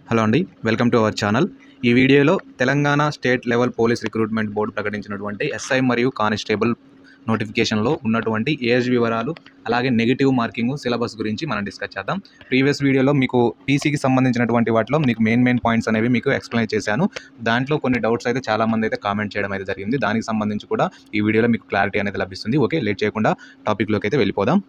hello అండి welcome to our channel ఈ వీడియోలో Telangana state level police recruitment board ప్రకటించినటువంటి ఎస్ఐ మరియు కానిస్టేబుల్ నోటిఫికేషన్లో ఉన్నటువంటి ఏజ్ వివరాలు అలాగే నెగిటివ్ మార్కింగ్ సిలబస్ గురించి మనం డిస్కస్ చేద్దాం ప్రీవియస్ వీడియోలో మీకు పీసీకి సంబంధించినటువంటి వాటిలో మీకు మెయిన్ మెయిన్ పాయింట్స్ అనేవి మీకు ఎక్స్ప్లెయిన్ చేశాను దాంట్లో కొన్ని డౌట్స్ అయితే చాలా మంది అయితే కామెంట్ చేయడం అయితే జరిగింది దానికి సంబంధించి కూడా ఈ వీడియోలో మీకు క్లారిటీ అనేది లభిస్తుంది ఓకే లేట్ చేయకుండా టాపిక్లోకి అయితే వెళ్ళిపోదాం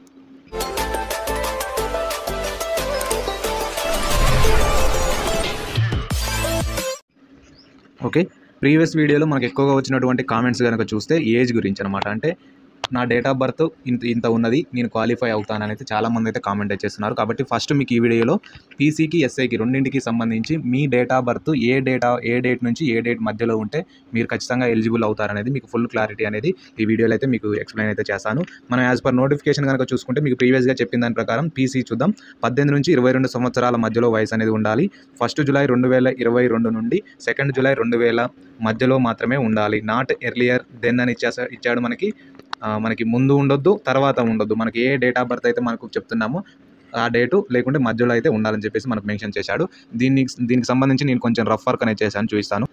ఓకే ప్రీవియస్ వీడియోలో మనకు ఎక్కువగా వచ్చినటువంటి కామెంట్స్ కనుక చూస్తే ఏజ్ గురించి అనమాట అంటే నా డేట్ ఆఫ్ బర్త్ ఇంత ఇంత ఉన్నది నేను క్వాలిఫై అవుతానని అయితే చాలామంది అయితే కామెంట్ చేస్తున్నారు కాబట్టి ఫస్ట్ మీకు ఈ వీడియోలో పీసీకి ఎస్ఐకి రెండింటికి సంబంధించి మీ డేట్ ఆఫ్ బర్త్ ఏ డేటా ఏ డేట్ నుంచి ఏ డేట్ మధ్యలో ఉంటే మీరు ఖచ్చితంగా ఎలిజిబుల్ అవుతారనేది మీకు ఫుల్ క్లారిటీ అనేది ఈ వీడియోలో అయితే మీకు ఎక్స్ప్లెయిన్ అయితే చేస్తాను మనం యాజ్ పర్ నోటిఫికేషన్ కనుక చూసుకుంటే మీకు ప్రీవియస్గా చెప్పిన దాని ప్రకారం పీసీ చూద్దాం పద్దెనిమిది నుంచి ఇరవై రెండు సంవత్సరాల మధ్యలో వయసు అనేది ఉండాలి ఫస్ట్ జూలై రెండు వేల ఇరవై రెండు నుండి సెకండ్ జూలై రెండు వేల మధ్యలో మాత్రమే ఉండాలి నాట్ ఎర్లియర్ దెన్ అని ఇచ్చేసా ఇచ్చాడు మనకి ఆ, మనకి ముందు ఉండొద్దు తర్వాత ఉండొద్దు మనకి ఏ డేట్ ఆఫ్ బర్త్ అయితే మనకు చెప్తున్నామో ఆ డేటు లేకుంటే మధ్యలో అయితే ఉండాలని చెప్పేసి మనకు మెన్షన్ చేశాడు దీన్ని దీనికి సంబంధించి నేను కొంచెం రఫ్ వర్క్ అనేది చేశాను చూపిస్తాను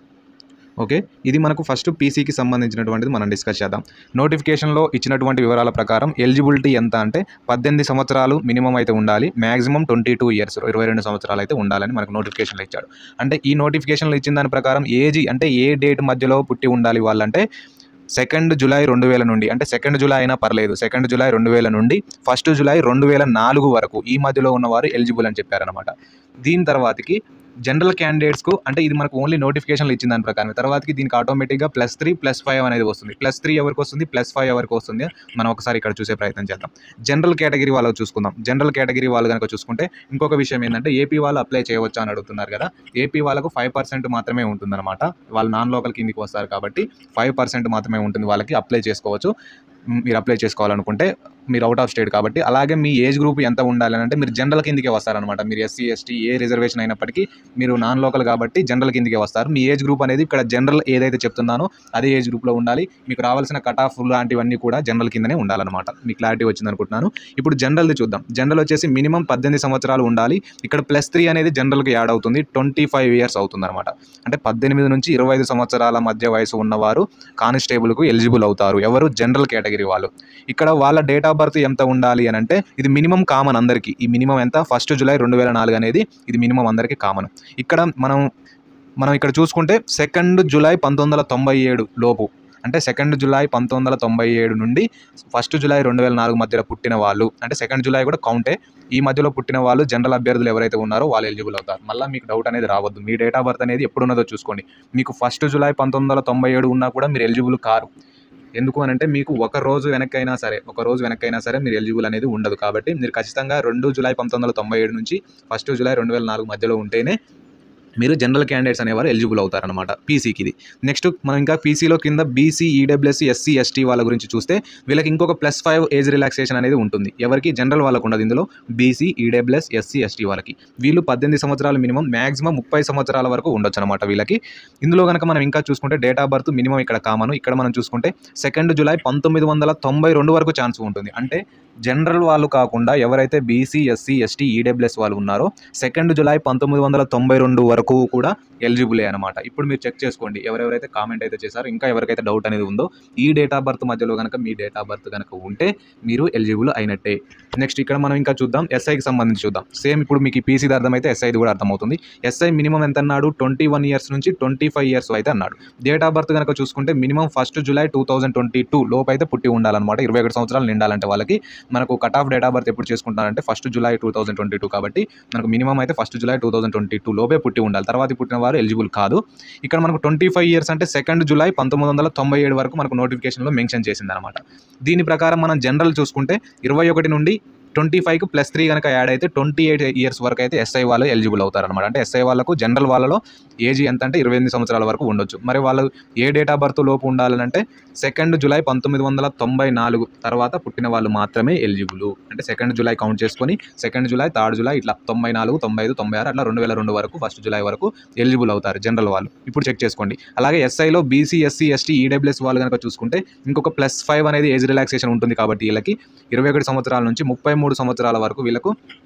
ఓకే ఇది మనకు ఫస్ట్ పీసీకి సంబంధించినటువంటిది మనం డిస్కస్ చేద్దాం నోటిఫికేషన్లో ఇచ్చినటువంటి వివరాల ప్రకారం ఎలిజిబిలిటీ ఎంత అంటే పద్దెనిమిది సంవత్సరాలు మినిమం అయితే ఉండాలి మ్యాక్సిమం ట్వంటీ టూ ఇయర్స్ ఇరవై రెండు సంవత్సరాలు అయితే ఉండాలని మనకు నోటిఫికేషన్లో ఇచ్చాడు అంటే ఈ నోటిఫికేషన్లో ఇచ్చిన దాని ప్రకారం ఏజీ అంటే ఏ డేట్ మధ్యలో పుట్టి ఉండాలి వాళ్ళంటే సెకండ్ జూలై రెండు వేల నుండి అంటే సెకండ్ జూలై అయినా పర్లేదు సెకండ్ జూలై రెండు వేల నుండి ఫస్ట్ జూలై రెండు వేల నాలుగు వరకు ఈ మధ్యలో ఉన్నవారు ఎలిజిబుల్ అని చెప్పారనమాట దీని తర్వాతకి జనరల్ క్యాండిడేట్స్కు అంటే ఇది మనకు ఓన్లీ నోటిఫికేషన్లు ఇచ్చిన దాని ప్రకారం తర్వాతకి దీనికి ఆటోమేటిక్గా ప్లస్ త్రీ ప్లస్ ఫైవ్ అనేది వస్తుంది ప్లస్ త్రీ ఎవరికి వస్తుంది ప్లస్ ఫైవ్ ఎవరికి వస్తుంది మనం ఒకసారి ఇక్కడ చూసే ప్రయత్నం చేద్దాం జనరల్ కేటగిరీ వాళ్ళకి చూసుకుందాం జనరల్ కేటగిరీ వాళ్ళు కనుక చూసుకుంటే ఇంకొక విషయం ఏంటంటే ఏపీ వాళ్ళు అప్లై చేయవచ్చా అని అడుగుతున్నారు కదా ఏపీ వాళ్ళకు ఫైవ్ పర్సెంట్ మాత్రమే ఉంటుందన్నమాట వాళ్ళు నాన్ లోకల్ కిందికి వస్తారు కాబట్టి ఫైవ్ పర్సెంట్ మాత్రమే ఉంటుంది వాళ్ళకి అప్లై చేసుకోవచ్చు మ్, మీరు అప్లై చేసుకోవాలనుకుంటే మీరు అవుట్ ఆఫ్ స్టేట్ కాబట్టి అలాగే మీ ఏజ్ గ్రూప్ ఎంత ఉండాలి అని అంటే మీరు జనరల్ కిందికే వస్తారనమాట మీరు ఎస్సీ ఎస్టీ ఏ రిజర్వేషన్ అయినప్పటికీ మీరు నాన్ లోకల్ కాబట్టి జనరల్ కిందికే వస్తారు మీ ఏజ్ గ్రూప్ అనేది ఇక్కడ జనరల్ ఏదైతే చెప్తున్నానో అదే ఏజ్ గ్రూప్లో ఉండాలి మీకు రావాల్సిన కట్ ఆఫ్ లాంటివన్నీ కూడా జనరల్ కిందనే ఉండాలన్నమాట మీ క్లారిటీ వచ్చింది అనుకుంటున్నాను ఇప్పుడు జనరల్ది చూద్దాం జనరల్ వచ్చేసి మినిమం పద్దెనిమిది సంవత్సరాలు ఉండాలి ఇక్కడ ప్లస్ త్రీ అనేది జనరల్కి యాడ్ అవుతుంది ట్వంటీ ఫైవ్ ఇయర్స్ అవుతుంది అనమాట అంటే పద్దెనిమిది నుంచి ఇరవై ఐదు సంవత్సరాల మధ్య వయసు ఉన్నవారు కానిస్టేబుల్కు ఎలిజిబుల్ అవుతారు ఎవరు జనరల్ కేటగిరీ వాళ్ళు ఇక్కడ వాళ్ళ డేట్ ఆఫ్ బర్త్ ఎంత ఉండాలి అని అంటే ఇది మినిమం కామన్ అందరికీ ఈ మినిమం ఎంత ఫస్ట్ జూలై రెండు వేల నాలుగు అనేది ఇది మినిమం అందరికీ కామన్ ఇక్కడ మనం మనం ఇక్కడ చూసుకుంటే సెకండ్ జూలై పంతొమ్మిది వందల తొంభై ఏడు లోపు అంటే సెకండ్ జూలై పంతొమ్మిది వందల తొంభై ఏడు నుండి ఫస్ట్ జూలై రెండు వేల నాలుగు మధ్యలో పుట్టిన వాళ్ళు అంటే సెకండ్ జూలై కూడా కౌంటే ఈ మధ్యలో పుట్టిన వాళ్ళు జనరల్ అభ్యర్థులు ఎవరైతే ఉన్నారో వాళ్ళు ఎలిజిబుల్ అవుతారు మళ్ళీ మీకు డౌట్ అనేది రావద్దు మీ డేట్ ఆఫ్ బర్త్ అనేది ఎప్పుడు ఉన్నదో చూసుకోండి మీకు ఫస్ట్ జూలై పంతొమ్మిది వందల తొంభై ఏడు ఉన్నా కూడా మీరు ఎలిజిబుల్ కారు ఎందుకు అని అంటే మీకు ఒక రోజు వెనక్కైనా సరే ఒక రోజు వెనక్కైనా సరే మీరు ఎలిజిబుల్ అనేది ఉండదు కాబట్టి మీరు ఖచ్చితంగా రెండు జూలై పంతొమ్మిది వందల తొంభై ఏడు నుంచి ఫస్ట్ జూలై రెండు వేల నాలుగు మధ్యలో ఉంటేనే మీరు జనరల్ క్యాండిడేట్స్ అనేవారు ఎలిజిబుల్ అవుతారనమాట పీసీకి ఇది నెక్స్ట్ మనం ఇంకా పీసీలో కింద బీసీ ఈడబ్ల్యూఎస్ ఎస్సీ ఎస్టీ వాళ్ళ గురించి చూస్తే వీళ్ళకి ఇంకొక ప్లస్ ఫైవ్ ఏజ్ రిలాక్సేషన్ అనేది ఉంటుంది ఎవరికి జనరల్ వాళ్ళకు ఉండదు ఇందులో బీసీ ఈడబ్ల్యూఎస్ ఎస్సీ ఎస్టీ వాళ్ళకి వీళ్ళు పద్దెనిమిది సంవత్సరాలు మినిమం మ్యాక్సిమం ముప్పై సంవత్సరాల వరకు ఉండొచ్చు అనమాట వీళ్ళకి ఇందులో కనుక మనం ఇంకా చూసుకుంటే డేట్ ఆఫ్ బర్త్ మినిమం ఇక్కడ కామన్ ఇక్కడ మనం చూసుకుంటే సెకండ్ జూలై పంతొమ్మిది వందల తొంభై రెండు వరకు ఛాన్స్ ఉంటుంది అంటే జనరల్ వాళ్ళు కాకుండా ఎవరైతే బీసీ ఎస్సీ ఎస్టీ ఈడబ్ల్యూఎస్ వాళ్ళు ఉన్నారో సెకండ్ జూలై పంతొమ్మిది వందల తొంభై రెండు వరకు కూడా ఎలిజిబులే అనమాట ఇప్పుడు మీరు చెక్ చేసుకోండి ఎవరెవరైతే కామెంట్ అయితే చేశారో ఇంకా ఎవరికైతే డౌట్ అనేది ఉందో ఈ డేట్ ఆఫ్ బర్త్ మధ్యలో కనుక మీ డేట్ ఆఫ్ బర్త్ కనుక ఉంటే మీరు ఎలిజిబుల్ అయినట్టే నెక్స్ట్ ఇక్కడ మనం ఇంకా చూద్దాం ఎస్ఐకి సంబంధించి చూద్దాం సేమ్ ఇప్పుడు మీకు ఈ పీసీది అర్థమైతే ఎస్ఐది కూడా అర్థమవుతుంది ఎస్ఐ మినిమం ఎంత అన్నాడు ట్వంటీ వన్ ఇయర్స్ నుంచి ట్వంటీ ఫైవ్ ఇయర్స్ అయితే అన్నాడు డేట్ ఆఫ్ బర్త్ కనుక చూసుకుంటే minimum first July two thousand twenty two లోపు అయితే పుట్టి ఉండాలన్నమాట ఇరవై ఒకటి సంవత్సరాలు నిండాలంటే వాళ్ళకి మనకు cut off date of birth ఎప్పుడు చేసుకుంటారంటే first July two thousand twenty two కాబట్టి మనకు మినిమం అయితే first July two thousand twenty two లోపే పుట్టి ఉండాలి తర్వాత పుట్టిన వారు ఎలిజిబుల్ కాదు ఇక్కడ మనకు ట్వంటీ ఫైవ్ ఇయర్స్ అంటే సెకండ్ జూలై పంతొమ్మిది వందల తొంభై ఏడు వరకు మనకు నోటిఫికేషన్లో మెన్షన్ చేసింది అనమాట దీని ప్రకారం మనం జనరల్ చూసుకుంటే ఇరవై ఒకటి నుండి ట్వంటీ ఫైవ్కి ప్లస్ త్రీ కనుక యాడ్ అయితే ట్వంటీ ఎయిట్ ఇయర్స్ వరకు అయితే ఎస్ఐ వాళ్ళు ఎలిజిబుల్ అవుతారనమాట అంటే ఎస్ఐ వాళ్ళకు జనరల్ వాళ్ళలో ఏజ్ ఎంత అంటే ఇరవై ఎనిమిది సంవత్సరాల వరకు ఉండొచ్చు మరి వాళ్ళు ఏ డేట్ ఆఫ్ బర్త్ లోపు ఉండాలంటే సెకండ్ జూలై పంతొమ్మిది వందల తొంభై నాలుగు తర్వాత పుట్టిన వాళ్ళు మాత్రమే ఎలిజిబుల్ అంటే సెకండ్ జూలై కౌంట్ చేసుకొని సెకండ్ జూలై థర్డ్ జూలై ఇట్లా తొంభై నాలుగు తొంభై ఐదు తొంభై ఆరు అట్లా రెండు వేల రెండు వరకు ఫస్ట్ జూలై వరకు ఎలిజిబుల్ అవుతారు జనరల్ వాళ్ళు ఇప్పుడు చెక్ చేసుకోండి అలాగే ఎస్ఐలో బీసీ ఎస్సీ ఎస్టీ ఈడబ్ల్యూఎస్ వాళ్ళు కనుక చూసుకుంటే ఇంకొక ప్లస్ ఫైవ్ అనేది ఏజ్ రిలాక్సేషన్ ఉంటుంది కాబట్టి వీళ్ళకి ఇరవై ఒకటి సంవత్సరాల నుంచి ముప్పై మూడు సంవత్సరాల వరకు వీళ్ళకు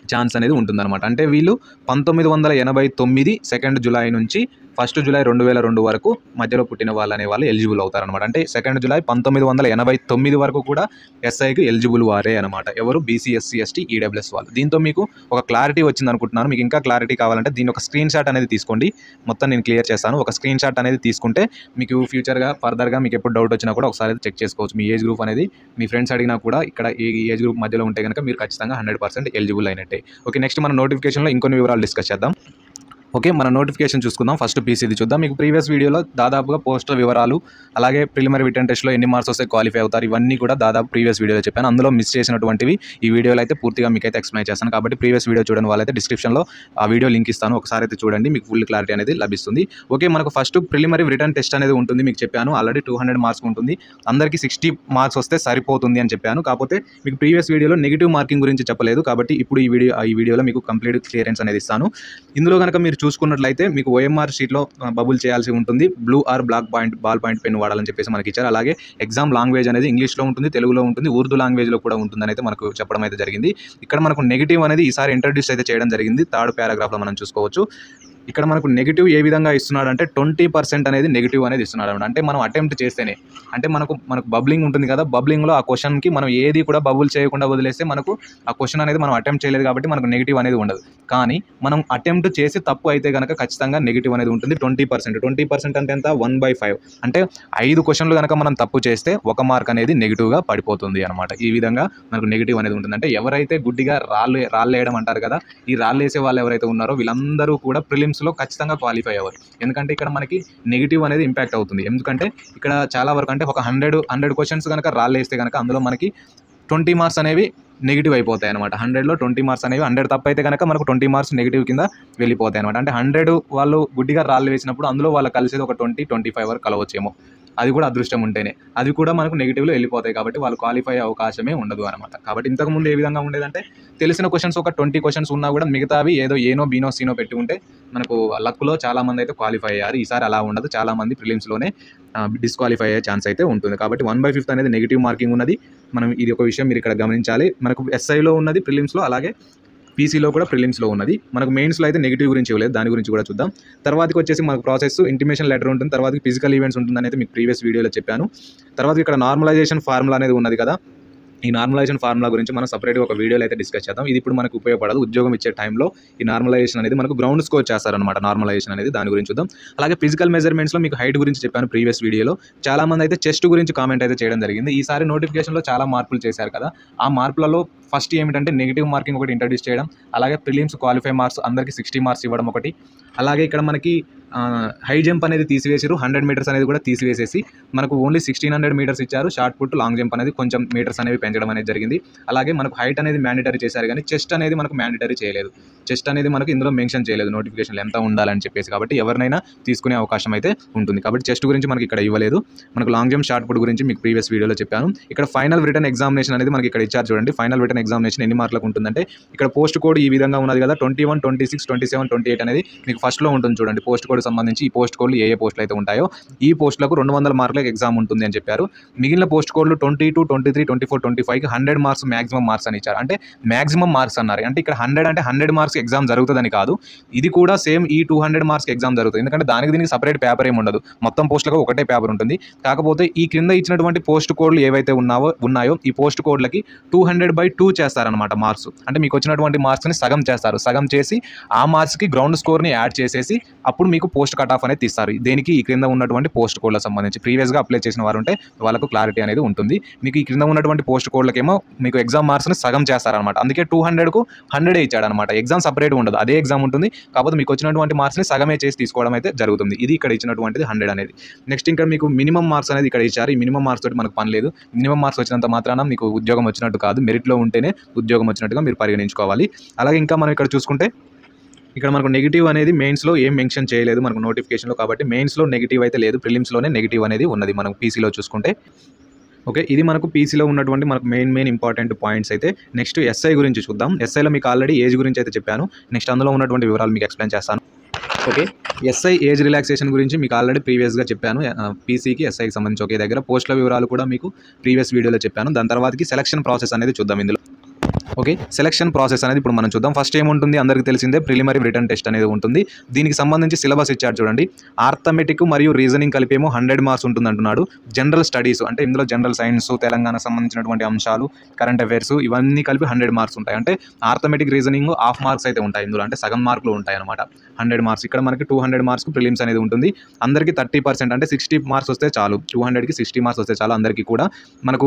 ఛాన్స్ అనేది ఉంటుందన్నమాట అంటే వీళ్ళు పంతొమ్మిది వందల ఎనభై తొమ్మిది సెకండ్ జులై నుంచి ఫస్ట్ జులై రెండు వేల రెండు వరకు మధ్యలో పుట్టిన వాళ్ళు అనే వాళ్ళు ఎలిజిబుల్ అవుతారనమాట అంటే సెకండ్ జులై పంతొమ్మిది వందల ఎనభై తొమ్మిది వరకు కూడా ఎస్ఐకి ఎలిజిబుల్ వారే అనమాట ఎవరు బీసీ ఎస్సీ ఎస్టీ ఈడబ్ల్యూఎస్ వాళ్ళు దీంతో మీకు ఒక క్లారిటీ వచ్చింది అనుకుంటున్నాను మీకు ఇంకా క్లారిటీ కావాలంటే దీని ఒక స్క్రీన్ షాట్ అనేది తీసుకోండి మొత్తం నేను క్లియర్ చేస్తాను ఒక స్క్రీన్ షాట్ అనేది తీసుకుంటే మీకు ఫ్యూచర్గా ఫర్దర్గా మీకు ఎప్పుడు డౌట్ వచ్చినా కూడా ఒకసారి చెక్ చేసుకోవచ్చు మీ ఏజ్ గ్రూప్ అనేది మీ ఫ్రెండ్స్ అడిగినా కూడా ఇక్కడ ఈ ఏజ్ గ్రూప్ మధ్యలో ఉంటే కనుక మీరు ఖచ్చితంగా హండ్రెడ్ పర్సెంట్ ఎలిజిబుల్ అయినట్టే ఓకే నెక్స్ట్ మన నోటిఫికేషన్లో ఇంకొన్ని వివరాలు డిస్కస్ చేద్దాం ఓకే మన నోటిఫికేషన్ చూసుకుందాం ఫస్ట్ పీసీది చూద్దాం మీకు ప్రీవియస్ వీడియోలో దాదాపుగా పోస్టర్ వివరాలు అలాగే ప్రిలిమరీ రిటర్న్ టెస్ట్లో ఎన్ని మార్క్స్ వస్తే క్వాలిఫై అవుతారు ఇవన్నీ కూడా దాదాపు ప్రీవియస్ వీడియోలో చెప్పాను అందులో మిస్ చేసినటువంటివి ఈ వీడియోలో అయితే పూర్తిగా మీకు అయితే ఎక్స్ప్లెయిన్ చేస్తాను కాబట్టి ప్రీవియస్ వీడియో చూడని వాళ్ళైతే డిస్క్రిప్షన్లో ఆ వీడియో లింక్ ఇస్తాను ఒకసారి అయితే చూడండి మీకు ఫుల్ క్లారిటీ అనేది లభిస్తుంది ఓకే మనకు ఫస్ట్ ప్రిలిమరీ రిటర్న్ టెస్ట్ అనేది ఉంటుంది మీకు చెప్పాను ఆల్రెడీ టూ హండ్రెడ్ మార్క్స్ ఉంటుంది అందరికీ సిక్స్టీ మార్క్స్ వస్తే సరిపోతుంది అని చెప్పాను కాకపోతే మీకు ప్రీవియస్ వీడియోలో నెగిటివ్ మార్కింగ్ గురించి చెప్పలేదు కాబట్టి ఇప్పుడు ఈ వీడియో ఈ వీడియోలో మీకు కంప్లీట్ క్లియరెన్స్ అనేది ఇస్తాను ఇందులో కనుక మీరు చూసుకున్నట్లయితే మీకు ఓఎంఆర్ షీట్లో బబుల్ చేయాల్సి ఉంటుంది blue or black point ball point pen వాడాలని చెప్పేసి మనకి ఇచ్చారు అలాగే ఎగ్జామ్ లాంగ్వేజ్ అనేది ఇంగ్లీష్లో ఉంటుంది తెలుగులో ఉంటుంది ఉర్దూ లాంగ్వేజ్లో కూడా ఉంటుందని అయితే మనకు చెప్పడం అయితే జరిగింది ఇక్కడ మనకు నెగిటివ్ అనేది ఈసారి ఇంట్రడ్యూస్ అయితే చేయడం జరిగింది థర్డ్ పారాగ్రాఫ్లో మనం చూసుకోవచ్చు ఇక్కడ మనకు నెగిటివ్ ఏ విధంగా ఇస్తున్నాడు అంటే ట్వంటీ పర్సెంట్ అనేది నెగిటివ్ అనేది ఇస్తున్నాడు అనమాట అంటే మనం అటెంప్ట్ చేస్తేనే అంటే మనకు మనకు బబ్లింగ్ ఉంటుంది కదా బబ్లింగ్లో ఆ క్వశ్చన్కి మనం ఏది కూడా బబుల్ చేయకుండా వదిలేస్తే మనకు ఆ క్వశ్చన్ అనేది మనం అటెంప్ట్ చేయలేదు కాబట్టి మనకు నెగిటివ్ అనేది ఉండదు కానీ మనం అటెంప్ట్ చేసి తప్పు అయితే కనుక ఖచ్చితంగా నెగిటివ్ అనేది ఉంటుంది ట్వంటీ పర్సెంట్ ట్వంటీ పర్సెంట్ అంటే ఎంత వన్ బై ఫైవ్ అంటే ఐదు క్వశ్చన్లు కనుక మనం తప్పు చేస్తే ఒక మార్క్ అనేది నెగిటివ్గా పడిపోతుంది అనమాట ఈ విధంగా మనకు నెగిటివ్ అనేది ఉంటుంది అంటే ఎవరైతే గుడ్డిగా రాళ్ళు రాళ్ళు వేయడం అంటారు కదా ఈ రాళ్ళు వేసే వాళ్ళు ఎవరైతే ఉన్నారో వీళ్ళందరూ కూడా ప్రిలిమ్స్లో ఖచ్చితంగా క్వాలిఫై అవ్వరు ఎందుకంటే ఇక్కడ మనకి నెగిటివ్ అనేది ఇంపాక్ట్ అవుతుంది ఎందుకంటే ఇక్కడ చాలా వరకు అంటే ఒక హండ్రెడ్ హండ్రెడ్ క్వశ్చన్స్ కనుక రాళ్ళు వేస్తే కనుక అందులో మనకి ట్వంటీ మార్క్స్ అనేవి నెగిటివ్ అయిపోతాయి అనమాట హండ్రెడ్లో ట్వంటీ మార్క్స్ అనేవి హండ్రెడ్ తప్పు అయితే కనుక మనకు ట్వంటీ మార్క్స్ నెగిటివ్ కింద వెళ్ళిపోతాయి అనమాట అంటే హండ్రెడ్ వాళ్ళు గుడ్డిగా రాళ్ళు వేసినప్పుడు అందులో వాళ్ళు కలిసేది ఒక ట్వంటీ ట్వంటీ ఫైవ్ వరకు కలవచ్చేమో అది కూడా అదృష్టం ఉంటేనే అది కూడా మనకు నెగిటివ్లో వెళ్ళిపోతాయి కాబట్టి వాళ్ళు క్వాలిఫై అయ్యే అవకాశమే ఉండదు అనమాట కాబట్టి ఇంతకుముందు ఏ విధంగా ఉండేదంటే తెలిసిన క్వశ్చన్స్ ఒక ట్వంటీ క్వశ్చన్స్ ఉన్నా కూడా మిగతావి ఏదో ఏనో బీనో సీనో పెట్టి ఉంటే మనకు లక్లో చాలా మంది అయితే క్వాలిఫై అయ్యారు ఈసారి అలా ఉండదు చాలా మంది ప్రిలిమ్స్లోనే డిస్క్వాలిఫై అయ్యే ఛాన్స్ అయితే ఉంటుంది కాబట్టి వన్ బై ఫిఫ్త్ అనేది నెగిటివ్ మార్కింగ్ ఉన్నది మనం ఇది ఒక విషయం మీరు ఇక్కడ గమనించాలి మనకు ఎస్ఐలో ఉన్నది ప్రిలిమ్స్లో అలాగే పీసీలో కూడా ప్రిలిమ్స్లో ఉన్నది మనకు మెయిన్స్లో అయితే నెగిటివ్ గురించి ఇవ్వలేదు దాని గురించి కూడా చూద్దాం తర్వాతకి వచ్చేసి మనకు ప్రాసెస్ ఇంటిమేషన్ లెటర్ ఉంటుంది తర్వాత ఫిజికల్ ఈవెంట్స్ ఉంటుందని అయితే మీకు ప్రీవియస్ వీడియోలో చెప్పాను తర్వాత ఇక్కడ నార్మలైజేషన్ ఫార్ములా అనేది ఉన్నది కదా ఈ నార్మలైజేషన్ ఫార్ములా గురించి మనం సపరేట్గా ఒక వీడియోలో అయితే డిస్కస్ చేద్దాం ఇది ఇప్పుడు మనకు ఉపయోగపడదు ఉద్యోగం ఇచ్చే టైంలో ఈ నార్మలైజేషన్ అనేది మనకు గ్రౌండ్ స్కోర్ చేస్తారనమాట నార్మలైజేషన్ అనేది దాని గురించి చూద్దాం అలాగే ఫిజికల్ మెజర్మెంట్స్లో మీకు హైట్ గురించి చెప్పాను ప్రీవియస్ వీడియోలో చాలా మంది అయితే చెస్ట్ గురించి కామెంట్ అయితే చేయడం జరిగింది ఈసారి నోటిఫికేషన్లో చాలా మార్పులు చేశారు కదా ఆ మార్పులలో ఫస్ట్ ఏమిటంటే నెగిటివ్ మార్కింగ్ ఒకటి ఇంట్రడ్యూస్ చేయడం అలాగే ప్రిలిమ్స్ క్వాలిఫై మార్క్స్ అందరికీ సిక్స్టీ మార్క్స్ ఇవ్వడం ఒకటి అలాగే ఇక్కడ మనకి హై జంప్ అనేది తీసివేసారు హండ్రెడ్ మీటర్స్ అనేది కూడా తీసివేసేసి మనకు ఓన్లీ సిక్స్టీన్ హండ్రెడ్ మీటర్స్ ఇచ్చారు షార్ట్ పుట్ లాంగ్ జంప్ అనేది కొంచెం మీటర్స్ అనేవి పెంచడం అనేది జరిగింది అలాగే మనకు హైట్ అనేది మ్యాండేటరీ చేశారు కానీ చెస్ట్ అనేది మనకు మ్యాండేటరీ చేయలేదు చెస్ట్ అనేది మనకు ఇందులో మెన్షన్ చేయలేదు నోటిఫికేషన్లో ఎంత ఉండాలని చెప్పేసి కాబట్టి ఎవరినైనా తీసుకునే అవకాశం అయితే ఉంటుంది కాబట్టి చెస్ట్ గురించి మనకి ఇక్కడ ఇవ్వలేదు మనకు లాంగ్ జంప్ షార్ట్ పుట్ గురించి మీకు ప్రీవియస్ వీడియోలో చెప్పాను ఇక్కడ ఫైనల్ రిటర్న్ ఎగ్జామినేషన్ అనేది మనకి ఇక్కడ ఇచ్చారు చూడండి ఫైనల్ రిటర్న్ ఎగ్జామినేషన్ ఎన్ని మార్కులకు ఉంటుందంటే ఇక్కడ పోస్ట్ కోడ్ ఈ విధంగా ఉన్నది కదా twenty one twenty six twenty seven twenty eight అనేది మీకు ఫస్ట్లో ఉంటుంది చూడండి పోస్ట్ కోడ్ సంబంధించి ఈ పోస్ట్ కోడ్లు ఏ ఏ పోస్టులు అయితే ఉంటాయో ఈ పోస్టులకు రెండు వందల మార్కులకు ఎగ్జామ్ ఉంటుంది అని చెప్పారు మిగిలిన పోస్ట్ కోడ్లు twenty two twenty three twenty four twenty ఫైవ్కి హండ్రెడ్ మార్క్స్ మాక్సిమం మార్క్స్ అని ఇచ్చారు అంటే మాక్సిమం మార్క్స్ అన్నారు అంటే ఇక్కడ హండ్రెడ్ అంటే హండ్రెడ్ మార్క్స్ ఎగ్జామ్ జరుగుతుందని కాదు ఇది కూడా సేమ్ ఈ టూ హండ్రెడ్ మార్క్స్ ఎగ్జామ్ జరుగుతుంది ఎందుకంటే దానికి దీనికి సపరేట్ పేపర్ ఏమి ఉండదు మొత్తం పోస్టులకు ఒకటే పేపర్ ఉంటుంది కాకపోతే ఈ క్రింద ఇచ్చినటువంటి పోస్ట్ కోడ్లు ఏవైతే ఉన్నావో ఉన్నాయో ఈ పోస్ట్ కోడ్లకి టూ హండ్రెడ్ బై టూ చేస్తారనమాట మార్క్స్ అంటే మీకు వచ్చినటువంటి మార్క్స్ని సగం చేస్తారు సగం చేసి ఆ మార్క్స్కి గ్రౌండ్ స్కోర్ని యాడ్ చేసేసి అప్పుడు మీకు పోస్ట్ కట్ ఆఫ్ అనేది తీస్తారు దేనికి ఈ క్రింద ఉన్నటువంటి పోస్ట్ కోడ్లకు సంబంధించి ప్రీవియస్గా అప్లై చేసిన వారు ఉంటే వాళ్ళకు క్లారిటీ అనేది ఉంటుంది మీకు ఈ క్రింద ఉన్నటువంటి పోస్ట్ కోడ్లకేమో మీకు ఎగ్జామ్ మార్క్స్ని సగం చేస్తారనమాట అందుకే టూ హండ్రెడ్కు హండ్రెడే ఇచ్చాడనమాట ఎగ్జామ్ సపరేట్ ఉండదు అదే ఎగ్జామ్ ఉంటుంది కాకపోతే మీకు వచ్చినటువంటి మార్క్స్ని సగమే చేసి తీసుకోవడం అయితే జరుగుతుంది ఇది ఇక్కడ ఇచ్చినటువంటిది హండ్రెడ్ అనేది నెక్స్ట్ ఇంకా మీకు మినిమం మార్క్స్ అనేది ఇక్కడ ఇచ్చారు ఈ మినిమం మార్క్స్ తోటి మనకు పని లేదు మినిమం మార్క్స్ వచ్చినంత మాత్రాన మీకు ఉద్యోగం వచ్చినట్టు కాదు మెరిట్లో ఉంటేనే ఉద్యోగం వచ్చినట్టుగా మీరు పరిగణించుకోవాలి అలాగే ఇంకా మనం ఇక్కడ చూసుకుంటే ఇక్కడ మనకు నెగిటివ్ అనేది మెయిన్స్లో ఏం మెన్షన్ చేయలేదు మనకు నోటిఫికేషన్లో కాబట్టి మెయిన్స్లో నెగిటివ్ అయితే లేదు ప్రిలిమ్స్లోనే నెగిటివ్ అనేది ఉన్నది మనం పీసీలో చూసుకుంటే ఓకే ఇది మనకు పీసీలో ఉన్నటువంటి మనకు మెయిన్ మెయిన్ ఇంపార్టెంట్ పాయింట్స్ అయితే నెక్స్ట్ ఎస్ఐ గురించి చూద్దాం ఎస్ఐలో మీకు ఆల్రెడీ ఏజ్ గురించి అయితే చెప్పాను నెక్స్ట్ అందులో ఉన్నటువంటి వివరాలు మీకు ఎక్స్ప్లెయిన్ చేస్తాను ఓకే ఎస్ఐ ఏజ్ రిలాక్సేషన్ గురించి మీకు ఆల్రెడీ ప్రీవియస్గా చెప్పాను పీసీకి ఎస్ఐకి సంబంధించి ఒకే దగ్గర పోస్టుల వివరాలు కూడా మీకు ప్రీవియస్ వీడియోలో చెప్పాను దాని తర్వాతకి సెలక్షన్ ప్రాసెస్ అనేది చూద్దాం ఇందులో ఓకే సెలక్షన్ ప్రాసెస్ అనేది ఇప్పుడు మనం చూద్దాం ఫస్ట్ ఏముంటుంది అందరికీ తెలిసిందే ప్రిలిమరీ రిటర్న్ టెస్ట్ అనేది ఉంటుంది దీనికి సంబంధించి సిలబస్ ఇచ్చారు చూడండి ఆర్థమెటిక్ మరియు రీజనింగ్ కలిపేమో హండ్రెడ్ మార్క్స్ ఉంటుంది అంటున్నాడు జనరల్ స్టడీస్ అంటే ఇందులో జనరల్ సైన్స్ తెలంగాణ సంబంధించినటువంటి అంశాలు కరెంట్ అఫైర్స్ ఇవన్నీ కలిపి హండ్రెడ్ మార్క్స్ ఉంటాయి అంటే ఆర్థమెటిక్ రీజనింగ్ హాఫ్ మార్క్స్ అయితే ఉంటాయి ఇందులో అంటే సగం మార్కులు ఉంటాయి అనమాట హండ్రెడ్ మార్క్స్ ఇక్కడ మనకి టూ హండ్రెడ్ మార్క్స్ ప్రిలిమ్స్ అనేది ఉంటుంది అందరికీ థర్టీ పర్సెంట్ అంటే సిక్స్టీ మార్క్స్ వస్తే చాలు టూ హండ్రెడ్కి సిక్స్టీ మార్క్స్ వస్తే చాలు అందరికీ కూడా మనకు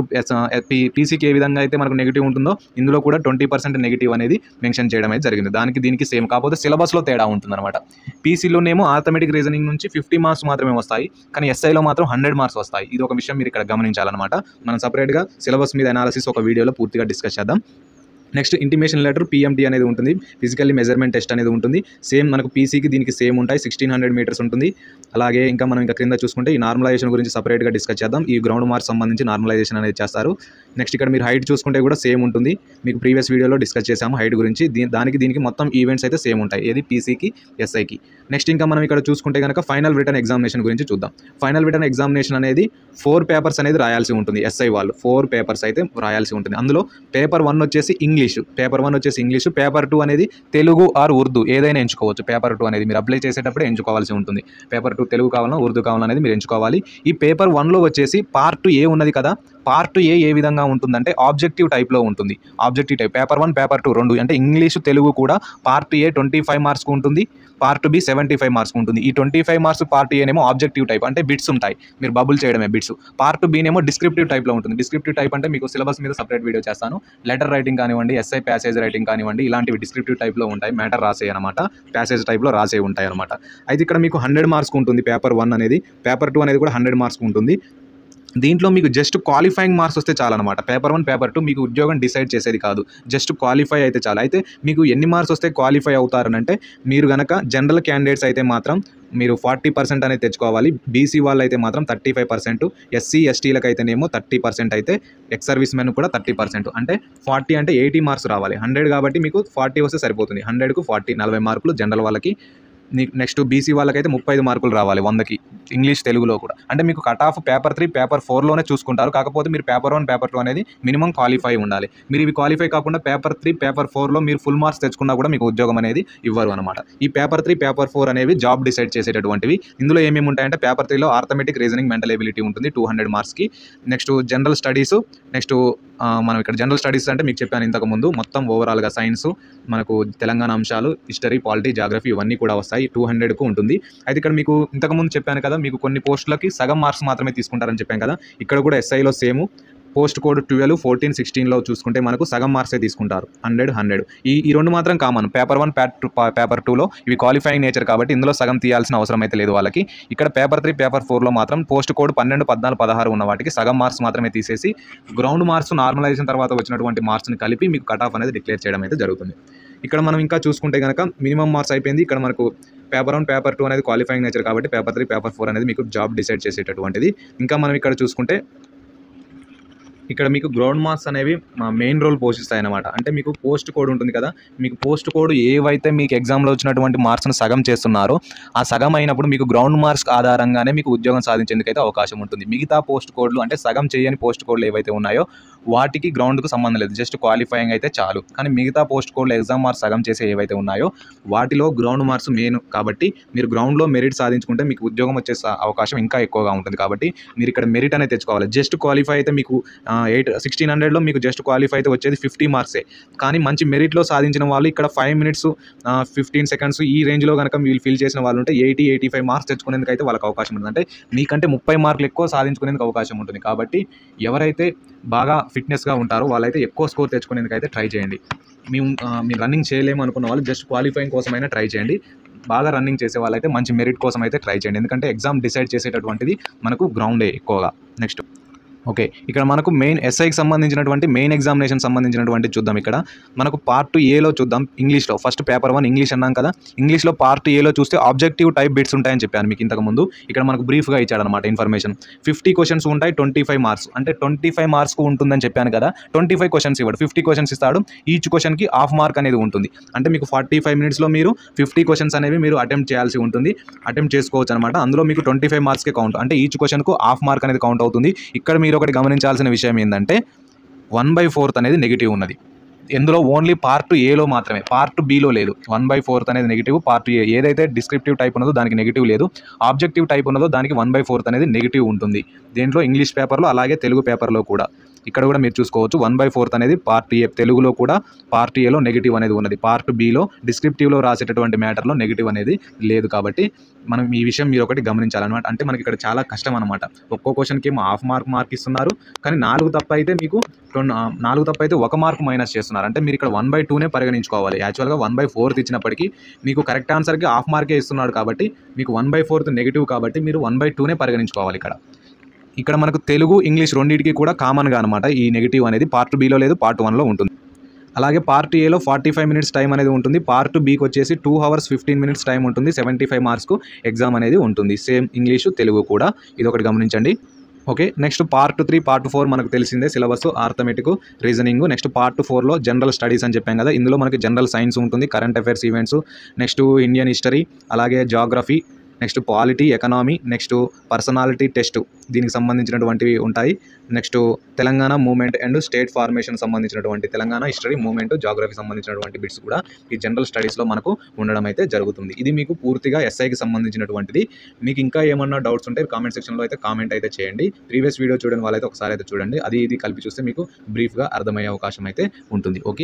పీసీకి ఏ విధంగా అయితే మనకు నెగిటివ్ ఉంటుందో ఇందులో కూడా ట్వంటీ పర్సెంట్ నెగిటివ్ అనేది మెన్షన్ చేయడం అయితే జరిగింది దానికి దీనికి సేమ్ కాకపోతే సిలబస్లో తేడా ఉంటుంది అనమాట పీసీలోనేమో ఆర్థమెటిక్ రీజనింగ్ నుంచి ఫిఫ్టీ మార్క్స్ మాత్రమే వస్తాయి కానీ ఎస్ఐలో మాత్రం హండ్రెడ్ మార్క్స్ వస్తాయి ఇది ఒక విషయం మీరు ఇక్కడ గమనించాలన్నమాట మనం సపరేట్గా సిలబస్ మీద అనాలిసిస్ ఒక వీడియోలో పూర్తిగా డిస్కస్ చేద్దాం నెక్స్ట్ ఇంటిమేషన్ లెటర్ పిఎంటీ అనేది ఉంటుంది ఫిజికల్లీ మెజర్మెంట్ టెస్ట్ అనేది ఉంటుంది సేమ్ మనకు పీసీకి దీనికి సేమ్ ఉంటాయి సిక్స్టీన్ హండ్రెడ్ మీటర్స్ ఉంటుంది అలాగే ఇంకా మనం ఇంకా క్రింద చూసుకుంటే ఈ నార్మలైజేషన్ గురించి సపరేట్గా డిస్కస్ చేద్దాం ఈ గ్రౌండ్ మార్క్స్ సంబంధించి నార్మలైజేషన్ అనేది చేస్తారు నెక్స్ట్ ఇక్కడ మీరు హైట్ చూసుకుంటే కూడా సేమ్ ఉంటుంది మీకు ప్రీవియస్ వీడియోలో డిస్కస్ చేసాము హైట్ గురించి దీ దానికి దీనికి మొత్తం ఈవెంట్స్ అయితే సేమ్ ఉంటాయి ఏది పీసీకి ఎస్ఐకి నెక్స్ట్ ఇంకా మనం ఇక్కడ చూసుకుంటే కనుక ఫైనల్ రిటర్న్ ఎగ్జామినేషన్ గురించి చూద్దాం ఫైనల్ రిటర్న్ ఎగ్జామినేషన్ అనేది ఫోర్ పేపర్స్ అనేది రాయాల్సి ఉంటుంది ఎస్ఐ వాళ్ళు ఫోర్ పేపర్స్ అయితే రాయాల్సి ఉంటుంది అందులో పేపర్ వన్ వచ్చేసి ఇంగ్లీషు పేపర్ వన్ వచ్చేసి ఇంగ్లీషు పేపర్ టూ అనేది తెలుగు ఆర్ ఉర్దూ ఏదైనా ఎంచుకోవచ్చు పేపర్ టూ అనేది మీరు అప్లై చేసేటప్పుడు ఎంచుకోవాల్సి ఉంటుంది పేపర్ టూ తెలుగు కావాలన్నా ఉర్దూ కావాలన్నా అనేది మీరు ఎంచుకోవాలి ఈ పేపర్ వన్లో వచ్చేసి పార్ట్ ఏ ఉన్నది కదా పార్ట్ ఏ ఏ విధంగా ఉంటుందంటే ఆబ్జెక్టివ్ టైప్లో ఉంటుంది objective type paper one paper two రెండు అంటే ఇంగ్లీషు తెలుగు కూడా పార్ట్ ఏ ట్వంటీ ఫైవ్ మార్క్స్కి ఉంటుంది part B seventy five marks ఉంటుంది ఈ ట్వంటీ ఫైవ్ మార్క్స్ పార్ట్ ఏనేమో ఆబ్జెక్టివ్ టైప్ అంటే బిట్స్ ఉంటాయి మీరు బబుల్ చేయడమే బిట్స్ పార్ట్ బీనేమో డిస్క్రిప్టివ్ టైప్లో ఉంటుంది డిస్క్రిప్టివ్ టైప్ అంటే మీకు సిలబస్ మీద సపరేట్ వీడియో చేస్తాను లెటర్ రైటింగ్ కానివ్వండి ఎస్ఐ ప్యాసేజ్ రైటింగ్ కానివ్వండి ఇలాంటివి డిస్క్రిప్టివ్ టైప్లో ఉంటాయి మ్యాటర్ రాసే అనమాట ప్యాసేజ్ టైప్లో రాసే ఉంటాయి అనమాట అయితే ఇక్కడ మీకు హండ్రెడ్ మార్క్స్ ఉంటుంది పేపర్ వన్ అనేది పేపర్ టూ అనేది కూడా హండ్రెడ్ మార్క్స్ ఉంటుంది దీంట్లో మీకు జస్ట్ క్వాలిఫైయింగ్ మార్క్స్ వస్తే చాలన్నమాట పేపర్ వన్ పేపర్ టూ మీకు ఉద్యోగం డిసైడ్ చేసేది కాదు జస్ట్ క్వాలిఫై అయితే చాలు అయితే మీకు ఎన్ని మార్క్స్ వస్తే క్వాలిఫై అవుతారనంటే మీరు గనక జనరల్ క్యాండిడేట్స్ అయితే మాత్రం మీరు ఫార్టీ పర్సెంట్ అనేది తెచ్చుకోవాలి బీసీ వాళ్ళు అయితే మాత్రం థర్టీ ఫైవ్ పర్సెంట్ ఎస్సీ ఎస్టీలకు అయితేనేమో థర్టీ పర్సెంట్ అయితే ఎక్స్ సర్వీస్ మెన్ కూడా థర్టీ పర్సెంట్ అంటే ఫార్టీ అంటే ఎయిటీ మార్క్స్ రావాలి హండ్రెడ్ కాబట్టి మీకు ఫార్టీ వస్తే సరిపోతుంది హండ్రెడ్కు ఫార్టీ నలభై మార్కులు జనరల్ వాళ్ళకి నెక్స్ట్ బీసీ వాళ్ళకైతే ముప్పై ఐదు మార్కులు రావాలి వందకి ఇంగ్లీష్ తెలుగులో కూడా అంటే మీకు cut off paper three paper ఫోర్లోనే చూసుకుంటారు కాకపోతే మీరు పేపర్ వన్ పేపర్ టూ అనేది మినిమం క్వాలిఫై ఉండాలి మీరు ఇవి క్వాలిఫై కాకుండా పేపర్ త్రీ పేపర్ ఫోర్లో మీరు ఫుల్ మార్క్స్ తెచ్చుకున్నా కూడా మీకు ఉద్యోగం అనేది ఇవ్వరు అనమాట ఈ పేపర్ త్రీ పేపర్ ఫోర్ అనేవి జాబ్ డిసైడ్ చేసేటటువంటివి ఇందులో ఏమేమి ఉంటాయంటే పేపర్ త్రీలో ఆర్థమెటిక్ రీజనింగ్ మెంటల్ ఎబిలిటీ ఉంటుంది టూ హండ్రెడ్ మార్క్స్కి నెక్స్ట్ జనరల్ స్టడీస్ నెక్స్ట్ మనం ఇక్కడ జనరల్ స్టడీస్ అంటే మీకు చెప్పాను ఇంతకు ముందు మొత్తం ఓవరాల్గా సైన్స్ మనకు తెలంగాణ అంశాలు హిస్టరీ పాలిటీ జాగ్రఫీ ఇవన్నీ కూడా వస్తాయి టూ హండ్రెడ్కు ఉంటుంది అయితే ఇక్కడ మీకు ఇంతకుముందు చెప్పాను కదా మీకు కొన్ని పోస్టులకి సగం మార్క్స్ మాత్రమే తీసుకుంటారని చెప్పాను కదా ఇక్కడ కూడా ఎస్ఐలో same post code twelve fourteen సిక్స్టీన్లో చూసుకుంటే మనకు సగం మార్క్సే తీసుకుంటారు హండ్రెడ్ హండ్రెడ్ ఈ ఈ రెండు మాత్రం కామన్ పేపర్ వన్ పేపర్ టూలో ఇవి క్వాలిఫైయింగ్ నేచర్ కాబట్టి ఇందులో సగం తీయాల్సిన అవసరం అయితే లేదు వాళ్ళకి ఇక్కడ పేపర్ త్రీ పేపర్ ఫోర్లో మాత్రం పోస్ట్ కోడ్ పన్నెండు పద్నాలుగు పదహారు ఉన్న వాటికి సగం మార్క్స్ మాత్రమే తీసేసి గ్రౌండ్ మార్క్స్ నార్మలైజేషన్ తర్వాత వచ్చినటువంటి మార్క్స్ని కలిపి మీకు కట్ ఆఫ్ అనేది డిక్లేర్ చేయడం అయితే జరుగుతుంది ఇక్కడ మనం ఇంకా చూసుకుంటే కనుక మినిమం మార్క్స్ అయిపోయింది ఇక్కడ మనకు పేపర్ వన్ పేపర్ టూ అనేది క్వాలిఫైయింగ్ నేచర్ కాబట్టి పేపర్ త్రీ పేపర్ ఫోర్ అనేది మీకు జాబ్ డిసైడ్ చేసేటటువంటిది ఇంకా మనం ఇక్కడ చూసుకుంటే ఇక్కడ మీకు గ్రౌండ్ మార్క్స్ అనేవి మెయిన్ రోల్ పోషిస్తాయి అనమాట అంటే మీకు పోస్ట్ కోడ్ ఉంటుంది కదా మీకు పోస్ట్ కోడ్ ఏవైతే మీకు ఎగ్జామ్లో వచ్చినటువంటి మార్క్స్ను సగం చేస్తున్నారో ఆ సగం అయినప్పుడు మీకు గ్రౌండ్ మార్క్స్ ఆధారంగానే మీకు ఉద్యోగం సాధించేందుకైతే అవకాశం ఉంటుంది మిగతా పోస్ట్ కోడ్లు అంటే సగం చేయని పోస్ట్ కోడ్లు ఏవైతే ఉన్నాయో వాటికి గ్రౌండ్కు సంబంధం లేదు జస్ట్ క్వాలిఫైయింగ్ అయితే చాలు కానీ మిగతా పోస్ట్ కోడ్లు ఎగ్జామ్ మార్క్స్ సగం చేసే ఏవైతే ఉన్నాయో వాటిలో గ్రౌండ్ మార్క్స్ మెయిన్ కాబట్టి మీరు గ్రౌండ్లో మెరిట్ సాధించుకుంటే మీకు ఉద్యోగం వచ్చే స- అవకాశం ఇంకా ఎక్కువగా ఉంటుంది కాబట్టి మీరు ఇక్కడ మెరిట్ అనేది తెచ్చుకోవాలి జస్ట్ క్వాలిఫై అయితే మీకు ఎయిట్ సిక్స్టీన్ హండ్రెడ్లో మీకు జస్ట్ క్వాలిఫై అయితే వచ్చేది ఫిఫ్టీ మార్క్సే కానీ మంచి మెరిట్లో సాధించిన వాళ్ళు ఇక్కడ ఫైవ్ మినిట్స్ ఫిఫ్టీన్ సెకండ్స్ ఈ రేంజ్లో కనుక వీళ్ళు ఫిల్ చేసిన వాళ్ళు ఉంటే ఎయిటీ ఎయిటీ ఫైవ్ మార్క్స్ తెచ్చుకునేందుకు అయితే వాళ్ళకి అవకాశం ఉంటుంది అంటే మీకంటే ముప్పై మార్కులు ఎక్కువ సాధించుకునేందుకు అవకాశం ఉంటుంది కాబట్టి ఎవరైతే బాగా ఫిట్నెస్గా ఉంటారో వాళ్ళైతే ఎక్కువ స్కోర్ తెచ్చుకునేందుకు అయితే ట్రై చేయండి మేము ఆ, మీరు రన్నింగ్ చేయలేము అనుకున్న వాళ్ళు జస్ట్ క్వాలిఫైయింగ్ కోసమైనా ట్రై చేయండి బాగా రన్నింగ్ చేసే వాళ్ళైతే మంచి మెరిట్ కోసం అయితే ట్రై చేయండి ఎందుకంటే ఎగ్జామ్ డిసైడ్ చేసేటటువంటిది మనకు గ్రౌండే ఎక్కువగా నెక్స్ట్ ఓకే ఇక్కడ మనకు మెయిన్ ఎస్ఐకి సంబంధించినటువంటి మెయిన్ ఎగ్జామినేషన్ సంబంధించినటువంటి చూద్దాం ఇక్కడ మనకు పార్ట్ ఏలో చూద్దాం ఇంగ్లీష్లో ఫస్ట్ పేపర్ వన్ ఇంగ్లీష్ అన్నాం కదా ఇంగ్లీష్లో పార్ట్ ఏలో చూస్తే ఆబ్జెక్టివ్ టైప్ బిట్స్ ఉంటాయని చెప్పాను మీకు ఇంతకు ముందు ఇక్కడ మనకు బ్రీఫ్గా ఇచ్చాడనమాట ఇన్ఫర్మేషన్ ఫిఫ్టీ క్వశ్చన్స్ ఉంటాయి ట్వంటీ ఫైవ్ మార్క్స్ అంటే ట్వంటీ ఫైవ్ మార్క్స్ ఉంటుందని చెప్పాను కదా ట్వంటీ ఫైవ్ క్వశ్చన్స్ ఇవ్వడు ఫిఫ్టీ క్వశ్చన్స్ ఇస్తాడు ఈచ్ క్వశ్చన్కి హాఫ్ మార్క్ అనేది ఉంటుంది అంటే మీకు ఫార్టీ ఫైవ్ మినిట్స్లో మీరు ఫిఫ్టీ క్వశ్చన్స్ అనేవి మీరు అటెంప్ట్ చేయాల్సి ఉంటుంది అటెంప్ట్ చేసుకోవచ్చు అనమాట అందులో మీకు ట్వంటీ ఫైవ్ మార్క్స్కే కౌంట్ అంటే ఈచ్ క్వశ్చన్కు హాఫ్ మార్క్ అనేది కౌంట్ అవుతుంది ఇక్కడ మీరు ఒకటి గమనించాల్సిన విషయం ఏంటంటే వన్ బై ఫోర్త్ అనేది నెగిటివ్ ఉన్నది ఎందులో ఓన్లీ పార్ట్ ఏలో మాత్రమే పార్ట్ బిలో లేదు వన్ బై ఫోర్త్ అనేది నెగిటివ్ పార్ట్ ఏ ఏదైతే డిస్క్రిప్టివ్ టైప్ ఉన్నదో దానికి నెగిటివ్ లేదు ఆబ్జెక్టివ్ టైప్ ఉన్నదో దానికి వన్ బై ఫోర్త్ అనేది నెగిటివ్ ఉంటుంది దీంట్లో ఇంగ్లీష్ పేపర్లో అలాగే తెలుగు పేపర్లో కూడా ఇక్కడ కూడా మీరు చూసుకోవచ్చు వన్ బై ఫోర్త్ అనేది పార్ట్ ఏ తెలుగులో కూడా పార్ట్ ఏలో నెగిటివ్ అనేది ఉన్నది పార్ట్ బిలో డిస్క్రిప్టివ్లో రాసేటటువంటి మ్యాటర్లో నెగిటివ్ అనేది లేదు కాబట్టి మనం ఈ విషయం మీరు ఒకటి గమనించాలన్నమాట అంటే మనకి ఇక్కడ చాలా కష్టం అనమాట ఒక్కో క్వశ్చన్కి ఏమో హాఫ్ మార్క్ మార్క్ ఇస్తున్నారు కానీ నాలుగు తప్ప అయితే మీకు రెండు ఆ, నాలుగు తప్ప అయితే ఒక మార్క్ మైనస్ చేస్తున్నారు అంటే మీరు ఇక్కడ వన్ బై టూనే పరిగణించుకోవాలి యాక్చువల్గా వన్ బై ఫోర్త్ ఇచ్చినప్పటికీ మీకు కరెక్ట్ ఆన్సర్కి హాఫ్ మార్కే ఇస్తున్నాడు కాబట్టి మీకు వన్ బై ఫోర్త్ నెగిటివ్ కాబట్టి మీరు వన్ బై టూనే పరిగణించుకోవాలి ఇక్కడ ఇక్కడ మనకు తెలుగు ఇంగ్లీష్ రెండింటికి కూడా కామన్గా అనమాట ఈ నెగిటివ్ అనేది పార్ట్ బిలో లేదు పార్ట్ వన్లో ఉంటుంది అలాగే పార్ట్ ఏలో ఫార్టీ ఫైవ్ మినిట్స్ టైం అనేది ఉంటుంది పార్ట్ బీకి వచ్చేసి two hours fifteen minutes time ఉంటుంది సెవెంటీ ఫైవ్ మార్క్స్కు ఎగ్జామ్ అనేది ఉంటుంది సేమ్ ఇంగ్లీషు తెలుగు కూడా ఇది ఒకటి గమనించండి okay next part three part four మనకు తెలిసిందే syllabus arithmetic reasoning next part ఫోర్లో జనరల్ స్టడీస్ అని చెప్పాం కదా ఇందులో మనకి జనరల్ సైన్స్ ఉంటుంది current affairs events next Indian history అలాగే geography next polity economy next personality test దీనికి సంబంధించినటువంటివి ఉంటాయి next Telangana movement and state formation సంబంధించినటువంటి తెలంగాణ హిస్టరీ మూమెంట్ జాగ్రఫీ సంబంధించినటువంటి బిట్స్ కూడా ఈ జనరల్ స్టడీస్లో మనకు ఉండడం అయితే జరుగుతుంది ఇది మీకు పూర్తిగా ఎస్ఐకి సంబంధించినటువంటిది మీకు ఇంకా ఏమన్నా డౌట్స్ ఉంటే కామెంట్ సెక్షన్లో అయితే కామెంట్ అయితే చేయండి ప్రీవియస్ వీడియో చూడని వాళ్ళైతే ఒకసారి అయితే చూడండి అది ఇది కలిపి చూస్తే మీకు బ్రీఫ్గా అర్థమయ్యే అవకాశం అయితే ఉంటుంది ఓకే